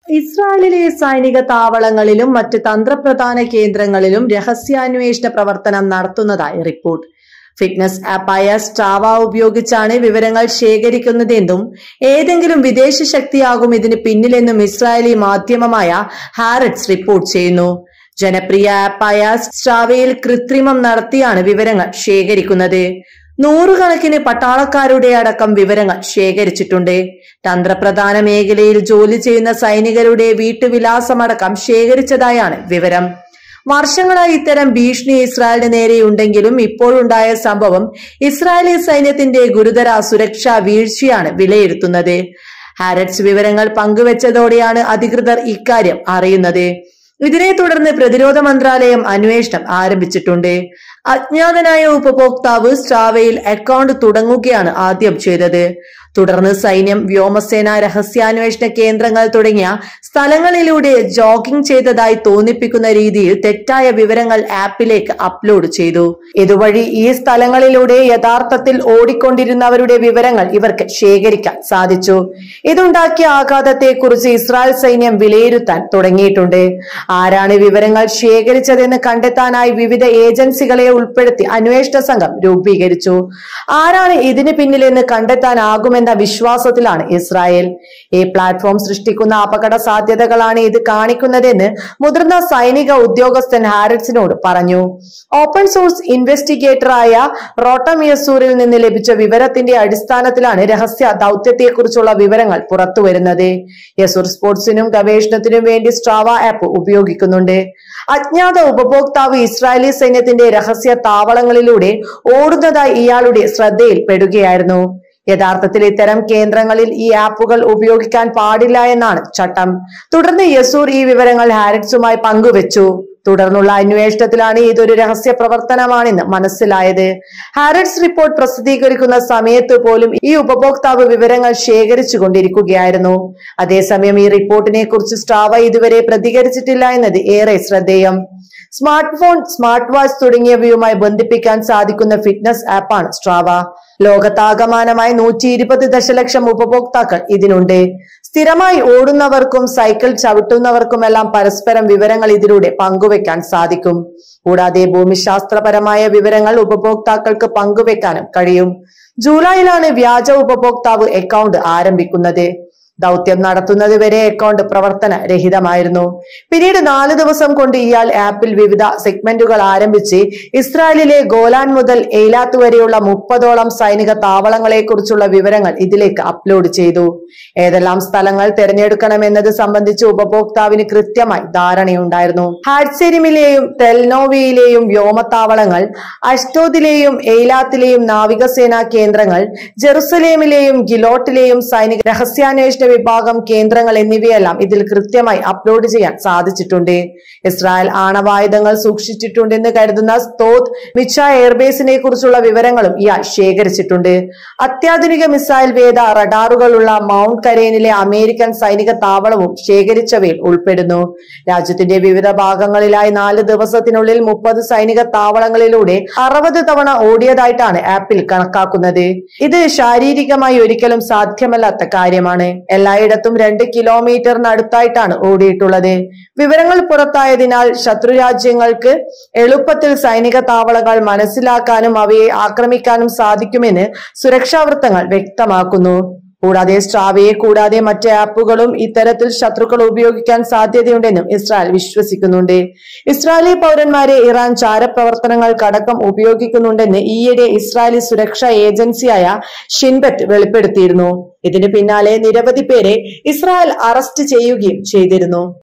ഇസ്രായേലിലെ സൈനിക താവളങ്ങളിലും മറ്റ് തന്ത്രപ്രധാന കേന്ദ്രങ്ങളിലും രഹസ്യാന്വേഷണ പ്രവർത്തനം നടത്തുന്നതായി റിപ്പോർട്ട് ഫിറ്റ്നസ് ആപ്പായ സ്റ്റാവ ഉപയോഗിച്ചാണ് വിവരങ്ങൾ ശേഖരിക്കുന്നതെന്നും ഏതെങ്കിലും വിദേശ ശക്തിയാകും ഇതിന് പിന്നിലെന്നും ഇസ്രായേലി മാധ്യമമായ ഹാരറ്റ്സ് റിപ്പോർട്ട് ചെയ്യുന്നു ജനപ്രിയ ആപ്പായ സ്റ്റാവയിൽ കൃത്രിമം നടത്തിയാണ് വിവരങ്ങൾ ശേഖരിക്കുന്നത് നൂറുകണക്കിന് പട്ടാളക്കാരുടെ അടക്കം വിവരങ്ങൾ ശേഖരിച്ചിട്ടുണ്ട് തന്ത്രപ്രധാന മേഖലയിൽ ജോലി ചെയ്യുന്ന സൈനികരുടെ വീട്ടുവിലാസമടക്കം ശേഖരിച്ചതായാണ് വിവരം വർഷങ്ങളായി ഇത്തരം ഭീഷണി ഇസ്രായേലിന് നേരെയുണ്ടെങ്കിലും ഇപ്പോഴുണ്ടായ സംഭവം ഇസ്രായേലി സൈന്യത്തിന്റെ ഗുരുതര സുരക്ഷാ വീഴ്ചയാണ് വിലയിരുത്തുന്നത് ഹാരറ്റ്സ് വിവരങ്ങൾ പങ്കുവച്ചതോടെയാണ് അധികൃതർ ഇക്കാര്യം അറിയുന്നത് ഇതിനെ തുടർന്ന് പ്രതിരോധ മന്ത്രാലയം അന്വേഷണം ആരംഭിച്ചിട്ടുണ്ട് അജ്ഞാതനായ ഉപഭോക്താവ് സ്ട്രാവയിൽ അക്കൗണ്ട് തുടങ്ങുകയാണ് ആദ്യം ചെയ്തത് തുടർന്ന് സൈന്യം വ്യോമസേന രഹസ്യാന്വേഷണ കേന്ദ്രങ്ങൾ തുടങ്ങിയ സ്ഥലങ്ങളിലൂടെ ജോഗിംഗ് ചെയ്തതായി തോന്നിപ്പിക്കുന്ന രീതിയിൽ തെറ്റായ വിവരങ്ങൾ ആപ്പിലേക്ക് അപ്ലോഡ് ചെയ്തു ഇതുവഴി ഈ സ്ഥലങ്ങളിലൂടെ യഥാർത്ഥത്തിൽ ഓടിക്കൊണ്ടിരുന്നവരുടെ വിവരങ്ങൾ ഇവർക്ക് ശേഖരിക്കാൻ സാധിച്ചു ഇതുണ്ടാക്കിയ ആഘാതത്തെക്കുറിച്ച് ഇസ്രായേൽ സൈന്യം വിലയിരുത്താൻ തുടങ്ങിയിട്ടുണ്ട് ആരാണ് വിവരങ്ങൾ ശേഖരിച്ചതെന്ന് കണ്ടെത്താനായി വിവിധ ഏജൻസികളെ ഉൾപ്പെടുത്തി അന്വേഷണ സംഘം രൂപീകരിച്ചു ആരാണ് ഇതിന് പിന്നിലെന്ന് കണ്ടെത്താനാകുമെന്ന വിശ്വാസത്തിലാണ് ഇസ്രായേൽ ഈ പ്ലാറ്റ്ഫോം സൃഷ്ടിക്കുന്ന അപകട സാധ്യതകളാണ് ഇത് കാണിക്കുന്നതെന്ന് മുതിർന്ന സൈനിക ഉദ്യോഗസ്ഥൻ ഹാരിറ്റ്സിനോട് പറഞ്ഞു ഓപ്പൺ സോഴ്സ് ഇൻവെസ്റ്റിഗേറ്ററായ റോട്ടം യസൂറിൽ നിന്ന് ലഭിച്ച വിവരത്തിന്റെ അടിസ്ഥാനത്തിലാണ് രഹസ്യ ദൗത്യത്തെക്കുറിച്ചുള്ള വിവരങ്ങൾ പുറത്തുവരുന്നത് യസൂർ സ്പോർട്സിനും ഗവേഷണത്തിനും വേണ്ടി സ്ട്രാവ ആപ്പ് ഉപയോഗിക്കുന്നുണ്ട് അജ്ഞാത ഉപഭോക്താവ് ഇസ്രായേലി സൈന്യത്തിന്റെ രഹസ്യ താവളങ്ങളിലൂടെ ഓടുന്നതായി ഇയാളുടെ ശ്രദ്ധയിൽ പെടുകയായിരുന്നു യഥാർത്ഥത്തിൽ ഇത്തരം കേന്ദ്രങ്ങളിൽ ഈ ആപ്പുകൾ ഉപയോഗിക്കാൻ പാടില്ല എന്നാണ് ചട്ടം തുടർന്ന് യസൂർ ഈ വിവരങ്ങൾ ഹാരിറ്റ്സുമായി പങ്കുവച്ചു തുടർന്നുള്ള അന്വേഷണത്തിലാണ് ഇതൊരു രഹസ്യ പ്രവർത്തനമാണെന്ന് മനസ്സിലായത് ഹാരിറ്റ്സ് റിപ്പോർട്ട് പ്രസിദ്ധീകരിക്കുന്ന സമയത്ത് പോലും ഈ ഉപഭോക്താവ് വിവരങ്ങൾ ശേഖരിച്ചു കൊണ്ടിരിക്കുകയായിരുന്നു അതേസമയം ഈ റിപ്പോർട്ടിനെ കുറിച്ച് സ്ട്രാവ ഇതുവരെ പ്രതികരിച്ചിട്ടില്ല എന്നത് ഏറെ ശ്രദ്ധേയം സ്മാർട്ട് ഫോൺ സ്മാർട്ട് വാച്ച് തുടങ്ങിയവയുമായി ബന്ധിപ്പിക്കാൻ സാധിക്കുന്ന ഫിറ്റ്നസ് ആപ്പാണ് സ്ട്രാവ ലോകത്താകമാനമായി നൂറ്റി ഇരുപത് ദശലക്ഷം ഉപഭോക്താക്കൾ ഇതിനുണ്ട് സ്ഥിരമായി ഓടുന്നവർക്കും സൈക്കിൾ ചവിട്ടുന്നവർക്കുമെല്ലാം പരസ്പരം വിവരങ്ങൾ ഇതിലൂടെ പങ്കുവെക്കാൻ സാധിക്കും കൂടാതെ ഭൂമിശാസ്ത്രപരമായ വിവരങ്ങൾ ഉപഭോക്താക്കൾക്ക് പങ്കുവെക്കാനും കഴിയും ജൂലൈയിലാണ് വ്യാജ ഉപഭോക്താവ് അക്കൗണ്ട് ആരംഭിക്കുന്നത് ദൗത്യം നടത്തുന്നത് വരെ അക്കൗണ്ട് പ്രവർത്തന രഹിതമായിരുന്നു പിന്നീട് നാല് ദിവസം കൊണ്ട് ഇയാൾ ആപ്പിൽ വിവിധ സെഗ്മെന്റുകൾ ആരംഭിച്ച് ഇസ്രായേലിലെ ഗോലാൻ മുതൽ എയ്ലാത്ത് വരെയുള്ള മുപ്പതോളം സൈനിക താവളങ്ങളെ കുറിച്ചുള്ള വിവരങ്ങൾ ഇതിലേക്ക് അപ്ലോഡ് ചെയ്തു ഏതെല്ലാം സ്ഥലങ്ങൾ തിരഞ്ഞെടുക്കണമെന്നത് സംബന്ധിച്ച് ഉപഭോക്താവിന് കൃത്യമായി ധാരണയുണ്ടായിരുന്നു ഹാഡ്സെരിമിലെയും തെൽനോവിയിലെയും വ്യോമത്താവളങ്ങൾ അഷ്ടോദിലെയും എയ്ലാത്തിലെയും നാവികസേനാ കേന്ദ്രങ്ങൾ ജെറുസലേമിലെയും ഗിലോട്ടിലെയും സൈനിക രഹസ്യാന്വേഷണ വിഭാഗം കേന്ദ്രങ്ങൾ എന്നിവയെല്ലാം ഇതിൽ കൃത്യമായി അപ്ലോഡ് ചെയ്യാൻ സാധിച്ചിട്ടുണ്ട് ഇസ്രായേൽ ആണവായുധങ്ങൾ സൂക്ഷിച്ചിട്ടുണ്ടെന്ന് കരുതുന്ന സ്തോത് മിച്ച എയർബേസിനെ കുറിച്ചുള്ള വിവരങ്ങളും ഇയാൾ ശേഖരിച്ചിട്ടുണ്ട് അത്യാധുനിക മിസൈൽ വേദ റഡാറുകളുള്ള മൗണ്ട് കരേനിലെ അമേരിക്കൻ സൈനിക താവളവും ശേഖരിച്ചവയിൽ ഉൾപ്പെടുന്നു രാജ്യത്തിന്റെ വിവിധ ഭാഗങ്ങളിലായി നാല് ദിവസത്തിനുള്ളിൽ മുപ്പത് സൈനിക താവളങ്ങളിലൂടെ അറുപത് തവണ ഓടിയതായിട്ടാണ് ആപ്പിൽ കണക്കാക്കുന്നത് ഇത് ശാരീരികമായി ഒരിക്കലും സാധ്യമല്ലാത്ത കാര്യമാണ് എല്ലായിടത്തും രണ്ട് കിലോമീറ്ററിനടുത്തായിട്ടാണ് ഓടിയിട്ടുള്ളത് വിവരങ്ങൾ പുറത്തായതിനാൽ ശത്രുരാജ്യങ്ങൾക്ക് എളുപ്പത്തിൽ സൈനിക താവളങ്ങൾ മനസ്സിലാക്കാനും അവയെ ആക്രമിക്കാനും സാധിക്കുമെന്ന് സുരക്ഷാ വൃത്തങ്ങൾ വ്യക്തമാക്കുന്നു കൂടാതെ സ്ട്രാവയെ കൂടാതെ മറ്റ് ആപ്പുകളും ഇത്തരത്തിൽ ശത്രുക്കൾ ഉപയോഗിക്കാൻ സാധ്യതയുണ്ടെന്നും ഇസ്രായേൽ വിശ്വസിക്കുന്നുണ്ട് ഇസ്രായേലി പൗരന്മാരെ ഇറാൻ ചാരപ്രവർത്തനങ്ങൾക്കടക്കം ഉപയോഗിക്കുന്നുണ്ടെന്ന് ഈയിടെ ഇസ്രായേലി സുരക്ഷാ ഏജൻസിയായ ഷിൻബറ്റ് വെളിപ്പെടുത്തിയിരുന്നു ഇതിന് പിന്നാലെ നിരവധി പേരെ ഇസ്രായേൽ അറസ്റ്റ് ചെയ്യുകയും ചെയ്തിരുന്നു